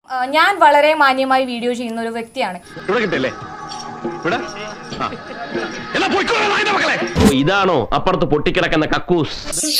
ആ, ഞാൻ വളരെ മാന്യമായി വീഡിയോ ചെയ്യുന്ന ഒരു വ്യക്തിയാണ് ഇവിടെ കിട്ടല്ലേ ഇവിടെ ആ. എന്നാ പോയിക്കോളാം നായിന്റെ മക്കളെ ഓ, ഇതാണോ അപ്പുറത്ത് പൊട്ടിക്കിടക്കുന്ന കക്കൂസ്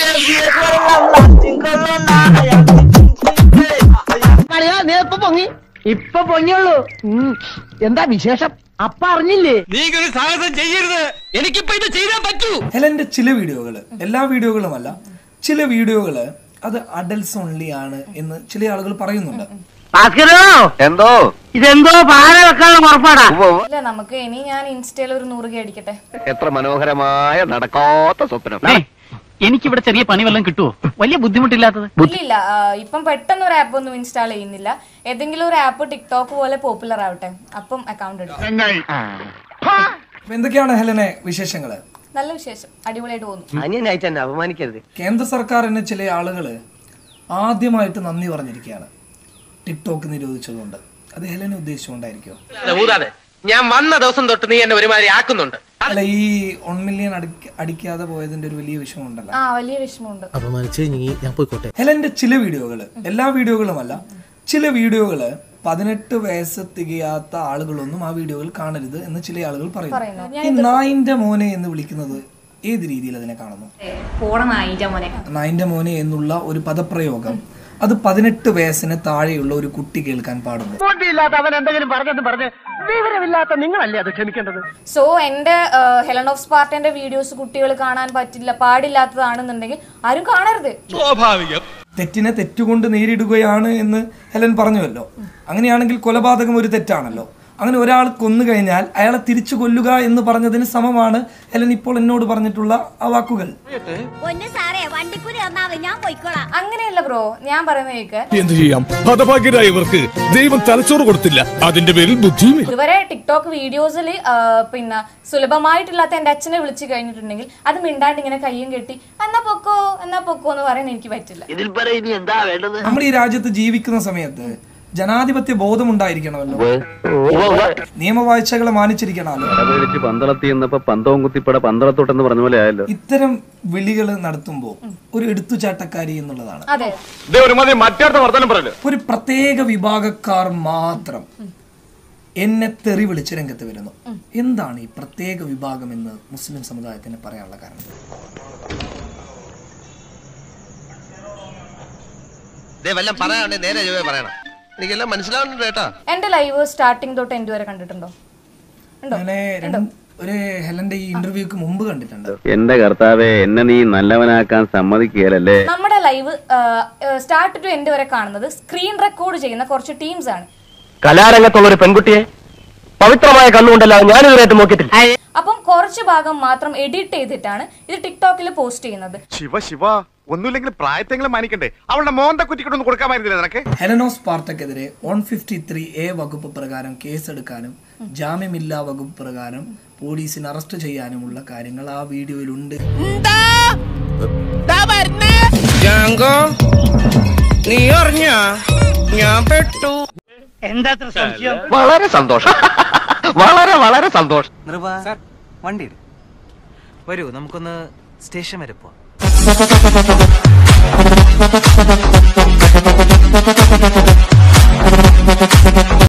അറിയാ നീ ഇപ്പൊ പൊങ്ങി ഇപ്പൊ പൊങ്ങിയുള്ളൂ ഉം. എന്താ വിശേഷം അപ്പ അറിഞ്ഞില്ലേ നീ ഒരു സാഹസം ചെയ്യരുത് എനിക്കിപ്പോ ഇത് ചെയ്താൻ പറ്റൂ ഹെലന്റെ ചില വീഡിയോകൾ എല്ലാ വീഡിയോകളുമല്ല ചില വീഡിയോകൾ അത് അഡൽസ് ഓൺലി ആണ് എന്ന് ചില ആളുകൾ പറയുന്നുണ്ട് ഭാസ്കരോ എന്തോ ഇതെന്തോ പാല വെക്കാനുള്ള ഉറപ്പാടാ ഇല്ല നമുക്ക് ഇനി ഞാൻ ഇൻസ്റ്റയിൽ ഒരു നൂറ് കെ അടിക്കട്ടെ എത്ര മനോഹരമായ നടക്കാത്ത സ്വപ്നം എനിക്കിവിടെ ചെറിയ പണി വല്ലതും കിട്ടുമോ വലിയ ബുദ്ധിമുട്ടില്ലാത്തത് ഇല്ലില്ല ആ, ഇപ്പം പെട്ടെന്ന് ഒരു ആപ്പ് ഒന്നും ഇൻസ്റ്റാൾ ചെയ്യുന്നില്ല ഏതെങ്കിലും ഒരു ആപ്പ് ടിക്ടോക്ക് പോലെ പോപ്പുലർ ആവട്ടെ അപ്പം അക്കൗണ്ട് എടുക്കും അപ്പൊ എന്തൊക്കെയാണ് ഹെലനെ വിശേഷങ്ങള് നല്ല വിശേഷം അടിപൊളിയായിട്ട് പോകുന്നു അന്യനായിട്ട് എന്നെ അപമാനിക്കരുത് കേന്ദ്ര സർക്കാരിന് ചില ആളുകൾ ആദ്യമായിട്ട് നന്ദി പറഞ്ഞിരിക്കുകയാണ് ടിക്ടോക്ക് നിരോധിച്ചതുകൊണ്ട് അത് ഹെലനെ ഉദ്ദേശിച്ചുകൊണ്ടായിരിക്കുമോ ഊതാതെ ഞാൻ വന്ന ദിവസം തൊട്ട് നീ എന്നെ ഒരുമാതിരി ആക്കുന്നുണ്ട് അല്ല ഈ വൺ മില്യൺ അടിക്കാതെ പോയതിന്റെ ഒരു വലിയ വിഷമമുണ്ടല്ലോ ആ വലിയ വിഷമമുണ്ട് അപമാനിച്ച് ഇനി ഞാൻ പോയിക്കോട്ടെ ഹെലന്റെ ചില വീഡിയോകൾ എല്ലാ വീഡിയോകളുമല്ല ചില വീഡിയോകൾ പതിനെട്ട് വയസ്സ് തികയാത്ത ആളുകളൊന്നും ആ വീഡിയോകൾ കാണരുത് എന്ന് ചില ആളുകൾ പറയുന്നു പറയുന്നു. ഈ നായിന്റെ മോനെ എന്ന് വിളിക്കുന്നത് ഏത് രീതിയിൽ അതിനെ കാണുന്നു പോണനായിന്റെ മോനെ നായിന്റെ മോനെ എന്നുള്ള ഒരു പദപ്രയോഗം അത് പതിനെട്ട് വയസ്സിന് താഴെയുള്ള ഒരു കുട്ടി കേൾക്കാൻ പാടുന്നു ബുദ്ധിയില്ലാത്ത അവൻ എന്തെങ്കിലും പറഞ്ഞെന്ന് പറഞ്ഞ് വിവരമില്ലാത്ത നിങ്ങളല്ലേ അത് ക്ഷമിക്കേണ്ടത് സോ എന്റെ ഹെലൻ ഓഫ് സ്പാർട്ടന്റെ വീഡിയോസ് കുട്ടികൾ കാണാൻ പറ്റില്ല പാടില്ലാത്തതാണെന്നുണ്ടെങ്കിൽ ആരും കാണരുത് തെറ്റിനെ തെറ്റുകൊണ്ട് നേരിടുകയാണ് എന്ന് ഹെലൻ പറഞ്ഞുവല്ലോ അങ്ങനെയാണെങ്കിൽ കൊലപാതകം ഒരു തെറ്റാണല്ലോ അങ്ങനെ ഒരാൾ കൊന്നു കഴിഞ്ഞാൽ അയാളെ തിരിച്ചു കൊല്ലുക എന്ന് പറഞ്ഞതിന് സമമാണ് ഹെലൻ ഇപ്പോൾ എന്നോട് പറഞ്ഞിട്ടുള്ള ആ വാക്കുകൾ പൊന്നു സാറേ വണ്ടിക്കൂലി തന്നാ ഞാൻ പോയിക്കോളാം അങ്ങനെയല്ല ബ്രോ ഞാൻ പറയുന്ന കേക്ക് എന്ത് ചെയ്യാം ഹതഭാഗ്യരായവർക്ക് ദൈവം തലച്ചോറ് കൊടുത്തില്ല അതിന്റെ പേരിൽ ബുദ്ധിയുമില്ല ഇതുവരെ ടിക്ടോക്ക് വീഡിയോസിൽ പിന്നെ സുലഭമായിട്ടില്ലാത്ത എന്റെ അച്ഛനെ വിളിച്ചു കഴിഞ്ഞിട്ടുണ്ടെങ്കിൽ അത് മിണ്ടാണ്ട് ഇങ്ങനെ കയ്യും കെട്ടി എന്നാ പൊക്കോ എന്നാ പൊക്കോ എന്ന് പറയാൻ എനിക്ക് പറ്റില്ല ഇതിൽ പറ ഇനി എന്താ വേണ്ടത് നമ്മൾ ഈ രാജ്യത്ത് ജീവിക്കുന്ന സമയത്ത് ജനാധിപത്യ ബോധമുണ്ടായിരിക്കണമല്ലോ നിയമവാഴ്ചകളെ മാനിച്ചിരിക്കണമല്ലോ പേടിച്ച് പന്തളത്തി എന്നപ്പോ പന്തവും കുത്തിപ്പട പന്തളത്തോട്ടെന്ന് പറഞ്ഞ പോലെ ആയല്ലോ ഇത്തരം വിളികൾ നടത്തുമ്പോൾ ഒരു എടുത്തുചാട്ടക്കാരി എന്നുള്ളതാണ് അതെ ഇതേ ഒരുമാതിരി മറ്റേടത്ത് വർത്തനം പറയല് ഒരു പ്രത്യേക വിഭാഗക്കാർ മാത്രം എന്നെ തെറി വിളിച്ച് രംഗത്ത് വരുന്നു എന്താണ് ഈ പ്രത്യേക വിഭാഗം എന്ന് മുസ്ലിം സമുദായത്തിന് പറയാനുള്ള കാരണം വല്ലതും പറയാനുണ്ടെ നേരെ ചൊവ്വേ പറയണം എനിക്കെല്ലാം മനസ്സിലാവുന്നുണ്ട് കേട്ടാ എന്റെ ലൈവ് സ്റ്റാർട്ടിങ് തൊട്ട് എൻഡ് വരെ കണ്ടിട്ടുണ്ടോ ഉണ്ടോ അങ്ങനെ രണ്ട് ഒരു ഹെലന്റെ ഈ ഇന്റർവ്യൂക്ക് മുമ്പ് കണ്ടിട്ടുണ്ട് എന്റെ കർത്താവെ എന്നെ നീ നല്ലവനാക്കാൻ സമ്മതിക്കുകയല്ലേ നമ്മുടെ ലൈവ് സ്റ്റാർട്ട് ടു എൻഡ് വരെ കാണുന്നത് സ്ക്രീൻ റെക്കോർഡ് ചെയ്യുന്ന കുറച്ച് ടീംസ് ആണ് കലാരംഗത്തുള്ള ഒരു പെൺകുട്ടിയെ പവിത്രമായ കണ്ണുകൊണ്ടല്ലാതെ ഞാനിതുവരെയായിട്ട് നോക്കിയിട്ടില്ല അപ്പം കുറച്ച് ഭാഗം മാത്രം എഡിറ്റ് ചെയ്തിട്ടാണ് ഇത് ടിക്ടോക്കിൽ പോസ്റ്റ് ചെയ്യുന്നത് ശിവ ശിവ ഒന്നുമില്ലെങ്കിൽ പ്രായത്തെങ്കിലും മാനിക്കണ്ടേ അവളുടെ മോന്ത കുറ്റിക്കൊണ്ടൊന്നും കൊടുക്കാമായിരുന്നില്ല നിനക്ക് ഹെലനോസ് പാർട്ടക്കെതിരെ വൺ ഫിഫ്റ്റി ത്രീ എ വകുപ്പ് പ്രകാരം കേസെടുക്കാനും ജാമ്യമില്ലാ വകുപ്പ് പ്രകാരം പോലീസിന് അറസ്റ്റ് ചെയ്യാനുമുള്ള കാര്യങ്ങൾ ആ വീഡിയോയിലുണ്ട് നീ അറിഞ്ഞ ഞാൻ പെട്ടു എന്താ അത്ര സംശയം വളരെ സന്തോഷം വളരെ വളരെ സന്തോഷം സാർ വണ്ടി വരൂ നമുക്കൊന്ന് സ്റ്റേഷൻ വരെ പോവാം